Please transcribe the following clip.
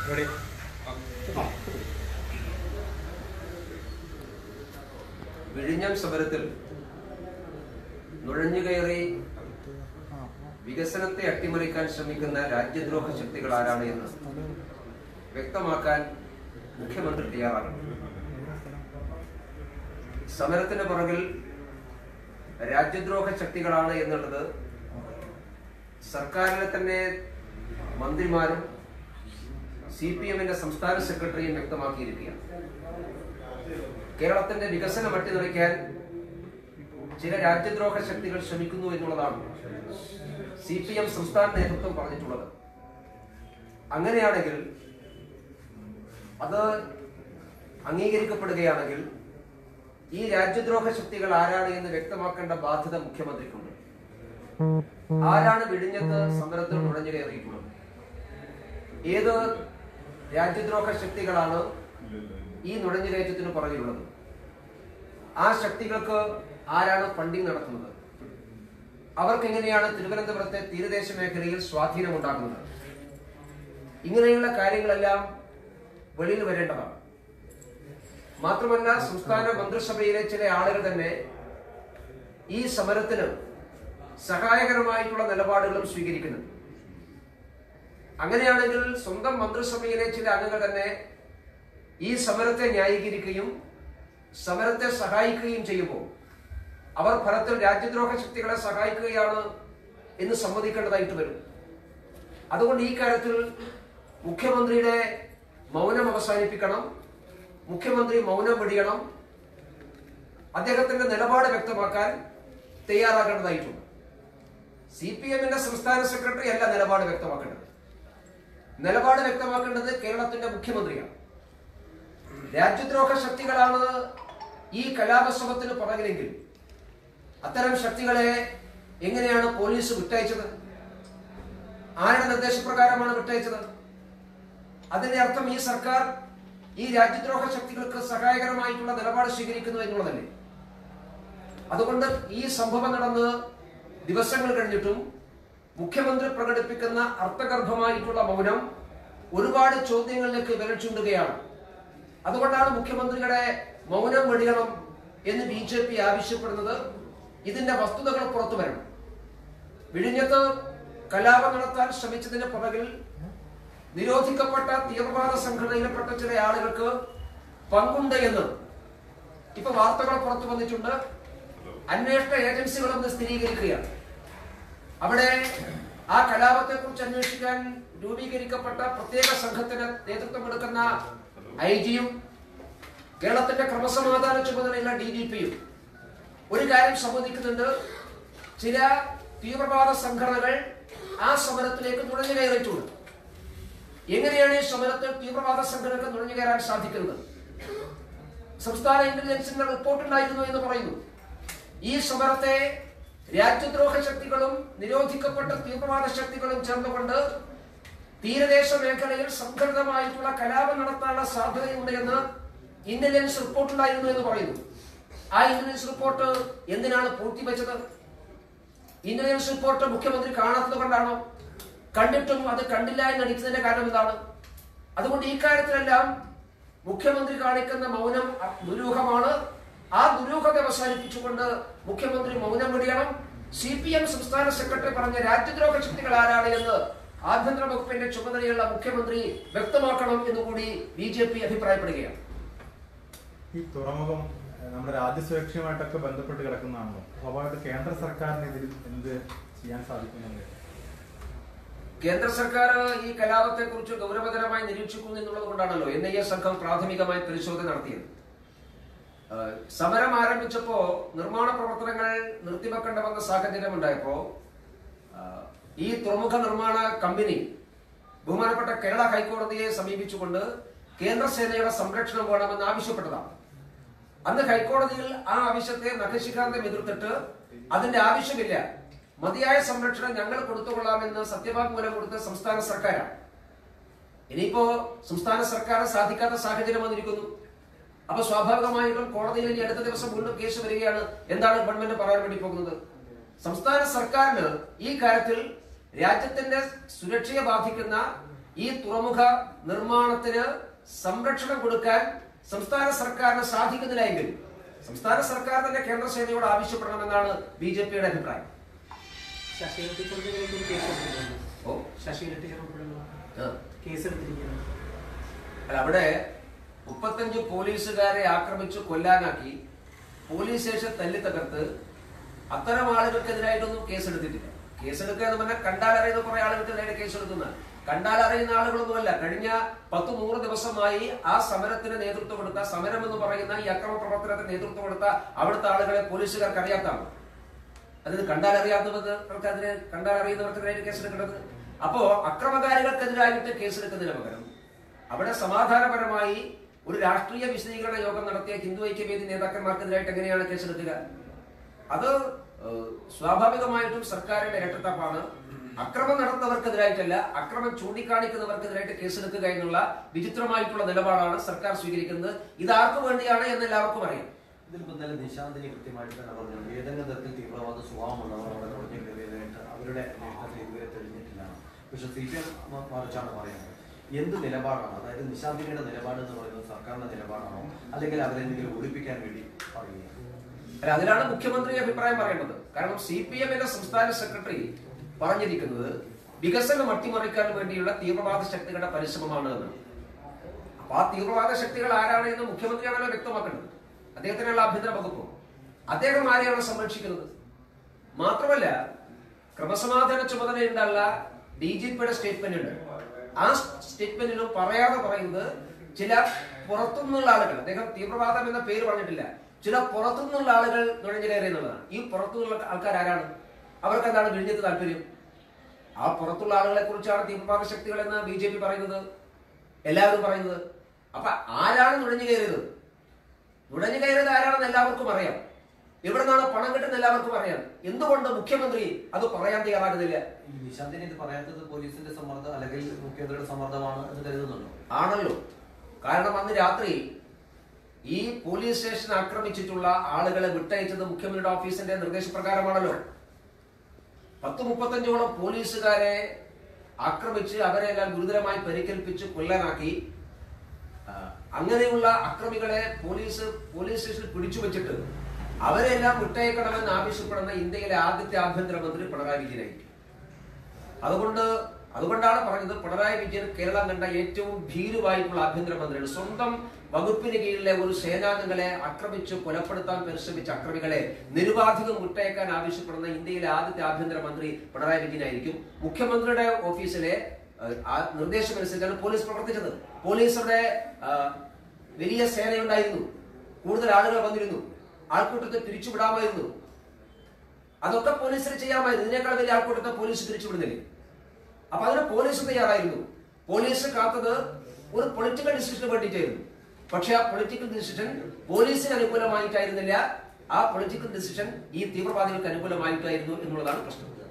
Ready വിഴിഞ്ഞം സമരത്തിൽ നുഴഞ്ഞുകയറി വികസനത്തെ അട്ടിമറിക്കാൻ ശ്രമിക്കുന്ന രാജ്യദ്രോഹ ശക്തികൾ ആരാണ് എന്ന് വ്യക്തമാക്കാൻ മുഖ്യമന്ത്രി തയ്യാറാകണം സമരത്തിന് പുറകിൽ രാജ്യദ്രോഹ ശക്തികളാണ് എന്നുള്ളത് സർക്കാരിലെ തന്നെ മന്ത്രിമാരും സി പി എമ്മിന്റെ സംസ്ഥാന സെക്രട്ടറിയും വ്യക്തമാക്കിയിരിക്കുകയാണ് കേരളത്തിന്റെ വികസനം അട്ടിനിറയ്ക്കാൻ ചില രാജ്യദ്രോഹ ശക്തികൾ ശ്രമിക്കുന്നു എന്നുള്ളതാണ് സി പി എം സംസ്ഥാന നേതൃത്വം പറഞ്ഞിട്ടുള്ളത് അങ്ങനെയാണെങ്കിൽ അത് അംഗീകരിക്കപ്പെടുകയാണെങ്കിൽ ഈ രാജ്യദ്രോഹ ശക്തികൾ ആരാണ് എന്ന് വ്യക്തമാക്കേണ്ട ബാധ്യത മുഖ്യമന്ത്രിക്കുണ്ട് ആരാണ് വിഴിഞ്ഞത്ത് സമരത്തിൽ നുഴഞ്ഞു കയറിയിട്ടുള്ളത് ഏത് രാജ്യദ്രോഹ ശക്തികളാണ് ഈ നുഴഞ്ഞുകയറ്റത്തിന് പുറകിലുള്ളത് ആ ശക്തികൾക്ക് ആരാണ് ഫണ്ടിങ് നടത്തുന്നത് അവർക്ക് എങ്ങനെയാണ് തിരുവനന്തപുരത്തെ തീരദേശ മേഖലയിൽ സ്വാധീനം ഉണ്ടാക്കുന്നത് ഇങ്ങനെയുള്ള കാര്യങ്ങളെല്ലാം വെളിയിൽ വരേണ്ടതാണ് മാത്രമല്ല സംസ്ഥാന മന്ത്രിസഭയിലെ ചില ആളുകൾ തന്നെ ഈ സമരത്തിന് സഹായകരമായിട്ടുള്ള നിലപാടുകളും സ്വീകരിക്കുന്നുണ്ട് അങ്ങനെയാണെങ്കിൽ സ്വന്തം മന്ത്രിസഭയിലെ ചില അംഗങ്ങൾ തന്നെ ഈ സമരത്തെ ന്യായീകരിക്കുകയും സമരത്തെ സഹായിക്കുകയും ചെയ്യുമ്പോൾ അവർ ഫലത്തിൽ രാജ്യദ്രോഹ ശക്തികളെ സഹായിക്കുകയാണ് എന്ന് സമ്മതിക്കേണ്ടതായിട്ട് വരും അതുകൊണ്ട് ഈ കാര്യത്തിൽ മുഖ്യമന്ത്രിയുടെ മൗനം അവസാനിപ്പിക്കണം മുഖ്യമന്ത്രി മൗനം വെടിയണം അദ്ദേഹത്തിന്റെ നിലപാട് വ്യക്തമാക്കാൻ തയ്യാറാകേണ്ടതായിട്ടുണ്ട് സി പി എമ്മിന്റെ സംസ്ഥാന സെക്രട്ടറി അല്ല നിലപാട് വ്യക്തമാക്കേണ്ടത് നിലപാട് വ്യക്തമാക്കേണ്ടത് കേരളത്തിന്റെ മുഖ്യമന്ത്രിയാണ് രാജ്യദ്രോഹ ശക്തികളാണ് ഈ കലാപശ്രമത്തിന് പുറകിലെങ്കിൽ അത്തരം ശക്തികളെ എങ്ങനെയാണ് പോലീസ് വിട്ടയച്ചത് ആരുടെ നിർദ്ദേശപ്രകാരമാണ് വിട്ടയച്ചത് അതിന്റെ അർത്ഥം ഈ സർക്കാർ ഈ രാജ്യദ്രോഹ ശക്തികൾക്ക് സഹായകരമായിട്ടുള്ള നിലപാട് സ്വീകരിക്കുന്നു എന്നുള്ളതല്ലേ അതുകൊണ്ട് ഈ സംഭവം നടന്ന് ദിവസങ്ങൾ കഴിഞ്ഞിട്ടും മുഖ്യമന്ത്രി പ്രകടിപ്പിക്കുന്ന അർത്ഥഗർഭമായിട്ടുള്ള മൗനം ഒരുപാട് ചോദ്യങ്ങളിലേക്ക് വിരൽ ചൂണ്ടുകയാണ് അതുകൊണ്ടാണ് മുഖ്യമന്ത്രിയുടെ മൗനം വെടിയണം എന്ന് ബി ജെ പി ആവശ്യപ്പെടുന്നത് ഇതിന്റെ വസ്തുതകൾ പുറത്തു വരണം വിഴിഞ്ഞത്ത് കലാപം നടത്താൻ ശ്രമിച്ചതിന് പുറകിൽ നിരോധിക്കപ്പെട്ട തീവ്രവാദ സംഘടനയിൽപ്പെട്ട ചില ആളുകൾക്ക് പങ്കുണ്ട് എന്ന് ഇപ്പൊ വാർത്തകൾ പുറത്തു വന്നിട്ടുണ്ട് അന്വേഷണ ഏജൻസികളും ഇത് സ്ഥിരീകരിക്കുകയാണ് അവിടെ ആ കലാപത്തെ കുറിച്ച് അന്വേഷിക്കാൻ രൂപീകരിക്കപ്പെട്ട പ്രത്യേക സംഘത്തിന് നേതൃത്വം എടുക്കുന്ന ഐ ജിയും കേരളത്തിന്റെ ക്രമസമാധാന ചുമതലയുള്ള ഡി ജി പിയും ഒരു കാര്യം സമ്മതിക്കുന്നുണ്ട് ചില തീവ്രവാദ സംഘടനകൾ ആ സമരത്തിലേക്ക് നുഴഞ്ഞു കയറിയിട്ടുണ്ട് എങ്ങനെയാണ് ഈ സമരത്തിൽ തീവ്രവാദ സംഘടനകൾ നുഴഞ്ഞു കയറാൻ സാധിക്കുന്നത് സംസ്ഥാന ഇന്റലിജൻസിന്റെ റിപ്പോർട്ടുണ്ടായിരുന്നു എന്ന് പറയുന്നു ഈ സമരത്തെ രാജ്യദ്രോഹ ശക്തികളും നിരോധിക്കപ്പെട്ട തീവ്രവാദ ശക്തികളും ചേർന്നുകൊണ്ട് തീരദേശ മേഖലയിൽ സംഘടിതമായിട്ടുള്ള കലാപം നടത്താനുള്ള സാധ്യതയുണ്ട് എന്ന് ഇന്റലിജൻസ് റിപ്പോർട്ടുണ്ടായിരുന്നു എന്ന് പറയുന്നു ആ ഇന്റലിജൻസ് റിപ്പോർട്ട് എന്തിനാണ് പൂഴ്ത്തിവെച്ചത് ഇന്റലിജൻസ് റിപ്പോർട്ട് മുഖ്യമന്ത്രി കാണാത്തത് കൊണ്ടാണോ കണ്ടിട്ടും അത് കണ്ടില്ല എന്ന് നടിച്ചതിന്റെ കാരണം എന്താണ് അതുകൊണ്ട് ഈ കാര്യത്തിലെല്ലാം മുഖ്യമന്ത്രി കാണിക്കുന്ന മൗനം ദുരൂഹമാണ് ആ ദുരൂഹത അവസാനിപ്പിച്ചുകൊണ്ട് മുഖ്യമന്ത്രി മൗനം വെടിയണം സി പി എം സംസ്ഥാന സെക്രട്ടറി പറഞ്ഞ രാജ്യദ്രോഹ ശക്തികൾ ആരാണ് എന്ന് ആഭ്യന്തര വകുപ്പിന്റെ ചുമതലയുള്ള മുഖ്യമന്ത്രി വ്യക്തമാക്കണം എന്നുകൂടി ബി ജെ പി അഭിപ്രായപ്പെടുകയാണ് ഈ തുറമുഖം ഏഹ്, നമ്മുടെ രാജ്യസുരക്ഷയുമായിട്ടൊക്കെ ബന്ധപ്പെട്ട് കിടക്കുന്നതാണല്ലോ സ്വാഭാവികമായിട്ട് കേന്ദ്ര സർക്കാരിന് ഇതിൽ എന്ത് ചെയ്യാൻ സാധിക്കുന്നുണ്ട് കേന്ദ്ര സർക്കാർ ഈ കലാപത്തെ കുറിച്ച് ഗൗരവതരമായി നിരീക്ഷിക്കുന്നു എന്നുള്ളത് കൊണ്ടാണല്ലോ എൻ ഐ എ സംഘം പ്രാഥമികമായി പരിശോധന നടത്തിയത് ആ, സമരം ആരംഭിച്ചപ്പോ നിർമ്മാണ പ്രവർത്തനങ്ങൾ നിർത്തിവെക്കേണ്ട വന്ന സാഹചര്യം ഉണ്ടായപ്പോ ആ, ഈ തുറമുഖ നിർമ്മാണ കമ്പനി ബഹുമാനപ്പെട്ട കേരള ഹൈക്കോടതിയെ സമീപിച്ചുകൊണ്ട് കേന്ദ്ര സേനയുടെ സംരക്ഷണം വേണമെന്ന് ആവശ്യപ്പെട്ടതാണ് അന്ന് ഹൈക്കോടതിയിൽ ആ ആവശ്യത്തെ നഖശിഖാന്തം എതിർത്തിട്ട് അതിന്റെ ആവശ്യമില്ല മതിയായ സംരക്ഷണം ഞങ്ങൾ കൊടുത്തുകൊള്ളാമെന്ന് സത്യവാങ്മൂലം കൊടുത്ത സംസ്ഥാന സർക്കാരാണ് ഇനിയിപ്പോ സംസ്ഥാന സർക്കാർ സാധിക്കാത്ത സാഹചര്യം വന്നിരിക്കുന്നു അപ്പൊ സ്വാഭാവികമായിട്ടും കോടതിയിൽ ഇനി അടുത്ത ദിവസം വീണ്ടും കേസ് വരികയാണ് എന്താണ് ഗവൺമെന്റ് പറയാൻ വേണ്ടി പോകുന്നത് സംസ്ഥാന സർക്കാരിന് ഈ കാര്യത്തിൽ രാജ്യത്തിന്റെ സുരക്ഷയെ ബാധിക്കുന്ന ഈ തുറമുഖ നിർമ്മാണത്തിന് സംരക്ഷണം കൊടുക്കാൻ സംസ്ഥാന സർക്കാരിന് സാധിക്കുന്നില്ല എങ്കിൽ സംസ്ഥാന സർക്കാർ തന്നെ കേന്ദ്ര സേനയോട് ആവശ്യപ്പെടണമെന്നാണ് ബി ജെ പിയുടെ അഭിപ്രായം ശശികല ടീച്ചർക്കെതിരെ ഒരു കേസ് എടുത്തിട്ടുണ്ട് ഓ ശശികല ടീച്ചർ ഉൾപ്പെടെയുള്ള ആ. കേസ് എടുത്തിരിക്കുകയാണ് അല്ല അവിടെ മുപ്പത്തഞ്ച് പോലീസുകാരെ ആക്രമിച്ചു കൊല്ലാനാക്കി പോലീസ് സ്റ്റേഷൻ തല്ലി തകർത്ത് അത്തരം ആളുകൾക്കെതിരായിട്ടൊന്നും കേസെടുത്തിട്ടില്ല കേസെടുക്കുക എന്ന് പറഞ്ഞാൽ കണ്ടാൽ അറിയുന്ന കുറെ ആളുകൾക്കെതിരായിട്ട് കേസെടുക്കുന്ന കണ്ടാൽ അറിയുന്ന ആളുകളൊന്നുമല്ല കഴിഞ്ഞ പത്ത് നൂറ് ദിവസമായി ആ സമരത്തിന് നേതൃത്വം കൊടുത്ത സമരം എന്ന് പറയുന്ന ഈ അക്രമ പ്രവർത്തനത്തിന് നേതൃത്വം കൊടുത്ത അവിടുത്തെ ആളുകളെ പോലീസുകാർക്ക് അറിയാത്താണ് അതിന് കണ്ടാൽ അറിയാത്തവർക്ക് അതിന് കണ്ടാൽ അറിയുന്നവർക്കെതിരായിട്ട് കേസെടുക്കേണ്ടത് അപ്പോ അക്രമകാരികൾക്കെതിരായിട്ട് കേസെടുക്കുന്നതിന് പകരം അവിടെ സമാധാനപരമായി ഒരു രാഷ്ട്രീയ വിശദീകരണ യോഗം നടത്തിയ ഹിന്ദു ഐക്യവേദി നേതാക്കന്മാർക്കെതിരായിട്ട് എങ്ങനെയാണ് കേസെടുക്കുക അത് ഏഹ്, സ്വാഭാവികമായിട്ടും സർക്കാരിന്റെ ഇരട്ടത്താപ്പാണ് അക്രമം നടത്തുന്നവർക്കെതിരായിട്ടല്ല അക്രമം ചൂണ്ടിക്കാണിക്കുന്നവർക്കെതിരായിട്ട് കേസെടുക്കുക എന്നുള്ള വിചിത്രമായിട്ടുള്ള നിലപാടാണ് സർക്കാർ സ്വീകരിക്കുന്നത് ഇത് ആർക്കു വേണ്ടിയാണ് എന്ന് എല്ലാവർക്കും അറിയാം ഇതിലിപ്പോ ഇന്നലെ നിശാന്തിനി കൃത്യമായിട്ട് തന്നെ പറഞ്ഞു ഏതെങ്കിലും തരത്തിൽ തീവ്രവാദ സ്വഭാവമുള്ളവർ അവിടെ നുഴഞ്ഞു കയറിയതായിട്ട് അവരുടെ നേതൃത്വത്തിൽ ഇതുവരെ തെളിഞ്ഞിട്ടില്ല പക്ഷെ സി പി എം മറിച്ചാണ് പറയുന്നത് എന്ത് നിലപാടാണ് അതായത് നിശാന്തിനിയുടെ നിലപാട് എന്ന് പറയുന്നത് സർക്കാരിന്റെ നിലപാടാണോ അല്ലെങ്കിൽ അവരെന്തെങ്കിലും ഒളിപ്പിക്കാൻ വേണ്ടി പറയുകയാണ് അല്ല അതിലാണ് മുഖ്യമന്ത്രി അഭിപ്രായം പറയേണ്ടത് കാരണം സി പി എമ്മിന്റെ സംസ്ഥാന സെക്രട്ടറി പറഞ്ഞിരിക്കുന്നത് വികസനം അട്ടിമറിക്കാൻ വേണ്ടിയുള്ള തീവ്രവാദ ശക്തികളുടെ പരിശ്രമമാണ് എന്ന് അപ്പൊ ആ തീവ്രവാദ ശക്തികൾ ആരാണ് എന്ന് മുഖ്യമന്ത്രിയാണല്ലോ വ്യക്തമാക്കേണ്ടത് അദ്ദേഹത്തിനുള്ള ആഭ്യന്തര വകുപ്പ് അദ്ദേഹം ആരെയാണ് സംരക്ഷിക്കുന്നത് മാത്രമല്ല ക്രമസമാധാന ചുമതലയുണ്ടല്ല ഡി ജി പിയുടെ സ്റ്റേറ്റ്മെന്റ് ഉണ്ട് ആ സ്റ്റേറ്റ്മെന്റിലും പറയാതെ പറയുന്നത് ചില പുറത്തുനിന്നുള്ള ആളുകൾ അദ്ദേഹം തീവ്രവാദം എന്ന പേര് പറഞ്ഞിട്ടില്ല ചില പുറത്തുനിന്നുള്ള ആളുകൾ നുഴഞ്ഞു കയറി എന്നുള്ളതാണ് ഈ പുറത്തുനിന്നുള്ള ആൾക്കാർ ആരാണ് അവർക്ക് എന്താണ് വിഴിഞ്ഞത്ത് താല്പര്യം ആ പുറത്തുള്ള ആളുകളെ കുറിച്ചാണ് തീവ്രവാദ ശക്തികൾ എന്ന് ബി ജെ പി പറയുന്നത് എല്ലാവരും പറയുന്നത് അപ്പൊ ആരാണ് നുഴഞ്ഞു കയറിയത് നുഴഞ്ഞു കയറിയത് ആരാണെന്ന് എല്ലാവർക്കും അറിയാം എവിടെ നിന്നാണ് പണം കിട്ടുന്ന എല്ലാവർക്കും അറിയാം എന്തുകൊണ്ട് മുഖ്യമന്ത്രി അത് പറയാൻ തയ്യാറാകുന്നില്ല ഈ നിശാന്തിനി ഇത് പറയാത്തത് പോലീസിന്റെ സമ്മർദ്ദം അല്ലെങ്കിൽ മുഖ്യമന്ത്രിയുടെ സമ്മർദ്ദമാണ് എന്ന് കരുതുന്നുണ്ടോ ആണല്ലോ കാരണം അന്ന് രാത്രി ഈ പോലീസ് സ്റ്റേഷൻ ആക്രമിച്ചിട്ടുള്ള ആളുകളെ വിട്ടയച്ചത് മുഖ്യമന്ത്രിയുടെ ഓഫീസിന്റെ നിർദ്ദേശപ്രകാരമാണല്ലോ പത്ത് മുപ്പത്തഞ്ചോളം പോലീസുകാരെ ആക്രമിച്ച് അവരെല്ലാം ഗുരുതരമായി പരിക്കേൽപ്പിച്ച് കൊല്ലാനാക്കി ആ, അങ്ങനെയുള്ള അക്രമികളെ പോലീസ് പോലീസ് സ്റ്റേഷനിൽ പിടിച്ചു വെച്ചിട്ട് അവരെല്ലാം വിട്ടയക്കണമെന്ന് ആവശ്യപ്പെടുന്ന ഇന്ത്യയിലെ ആദ്യത്തെ ആഭ്യന്തരമന്ത്രി പിണറായി വിജയനായിരിക്കും അതുകൊണ്ട് അതുകൊണ്ടാണ് പറഞ്ഞത് പിണറായി വിജയൻ കേരളം കണ്ട ഏറ്റവും ഭീരുവായിട്ടുള്ള ആഭ്യന്തരമന്ത്രിയാണ് സ്വന്തം വകുപ്പിന് കീഴിലെ ഒരു സേനാംഗങ്ങളെ ആക്രമിച്ച് കൊലപ്പെടുത്താൻ പരിശ്രമിച്ച അക്രമികളെ നിരുപാധികം വിട്ടയക്കാൻ ആവശ്യപ്പെടുന്ന ഇന്ത്യയിലെ ആദ്യത്തെ ആഭ്യന്തരമന്ത്രി പിണറായി വിജയനായിരിക്കും മുഖ്യമന്ത്രിയുടെ ഓഫീസിലെ ഏഹ്, ആ നിർദ്ദേശമനുസരിച്ചാണ് പോലീസ് പ്രവർത്തിച്ചത് പോലീസ് അവിടെ ആ, വലിയ സേനയുണ്ടായിരുന്നു കൂടുതൽ ആളുകൾ വന്നിരുന്നു ആൾക്കൂട്ടത്തെ പിരിച്ചുവിടാമായിരുന്നു അതൊക്കെ പോലീസിന് ചെയ്യാമായിരുന്നു ഇതിനേക്കാൾ വലിയ ആൾക്കൂട്ടത്തെ പോലീസ് പിരിച്ചുവിടുന്നില്ലേ അപ്പൊ അതിന് പോലീസ് തയ്യാറായിരുന്നു പോലീസ് കാത്തത് ഒരു പൊളിറ്റിക്കൽ ഡിസിഷന് വേണ്ടിയിട്ടായിരുന്നു പക്ഷെ ആ പൊളിറ്റിക്കൽ ഡിസിഷൻ പോലീസിന് അനുകൂലമായിട്ടായിരുന്നില്ല ആ പൊളിറ്റിക്കൽ ഡിസിഷൻ ഈ തീവ്രവാദികൾക്ക് അനുകൂലമായിട്ടായിരുന്നു എന്നുള്ളതാണ് പ്രശ്നം